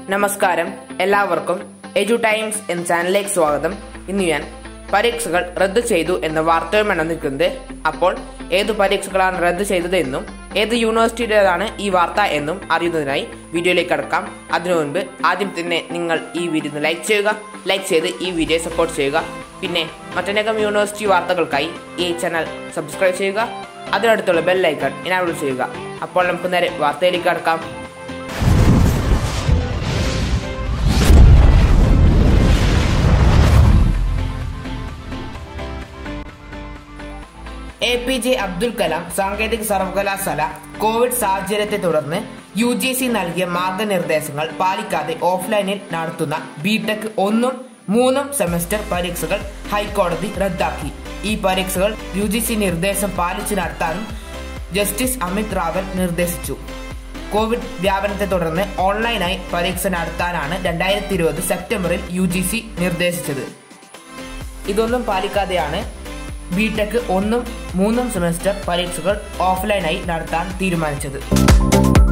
നമസ്കാരം എല്ലാവർക്കും എജു ടൈംസ് എന്ന ചാനലിലേക്ക് സ്വാഗതം ഇന്ന് ഞാൻ പരീക്ഷകൾ റദ്ദു ചെയ്തു എന്ന വാർത്തയുമാണ് നിൽക്കുന്നത് അപ്പോൾ ഏത് പരീക്ഷകളാണ് റദ്ദു ചെയ്തത് എന്നും ഏത് യൂണിവേഴ്സിറ്റിയുടേതാണ് ഈ വാർത്ത എന്നും അറിയുന്നതിനായി വീഡിയോയിലേക്ക് കടക്കാം അതിനു മുൻപ് ആദ്യം തന്നെ നിങ്ങൾ ഈ വീഡിയോ ലൈക്ക് ചെയ്യുക ലൈക്ക് ചെയ്ത് ഈ വീഡിയോ സപ്പോർട്ട് ചെയ്യുക പിന്നെ മറ്റനേകം യൂണിവേഴ്സിറ്റി വാർത്തകൾക്കായി ഈ ചാനൽ സബ്സ്ക്രൈബ് ചെയ്യുക അതിനടുത്തുള്ള ബെല്ലൈക്കൺ ഇനാബിൾ ചെയ്യുക അപ്പോൾ നമുക്ക് നേരെ വാർത്തയിലേക്ക് കടക്കാം A P J Abdul Kalam സാങ്കേതിക സർവകലാശാല കോവിഡ് സാഹചര്യത്തെ തുടർന്ന് യു ജി സി നൽകിയ മാർഗനിർദ്ദേശങ്ങൾ പാലിക്കാതെ ഓഫ്ലൈനിൽ നടത്തുന്ന ബിടെക് ഒന്നും മൂന്നും സെമസ്റ്റർ പരീക്ഷകൾ ഹൈക്കോടതി റദ്ദാക്കി ഈ പരീക്ഷകൾ യു ജി സി നിർദ്ദേശം പാലിച്ചു നടത്താനും ജസ്റ്റിസ് അമിത് റാവൽ നിർദ്ദേശിച്ചു കോവിഡ് വ്യാപനത്തെ തുടർന്ന് ഓൺലൈനായി പരീക്ഷ നടത്താനാണ് രണ്ടായിരത്തി ഇരുപത് സെപ്റ്റംബറിൽ യു ജി സി നിർദ്ദേശിച്ചത് ഇതൊന്നും പാലിക്കാതെയാണ് ബിടെക് ഒന്നും മൂന്നും സെമസ്റ്റർ പരീക്ഷകൾ ഓഫ്ലൈനായി നടത്താൻ തീരുമാനിച്ചത്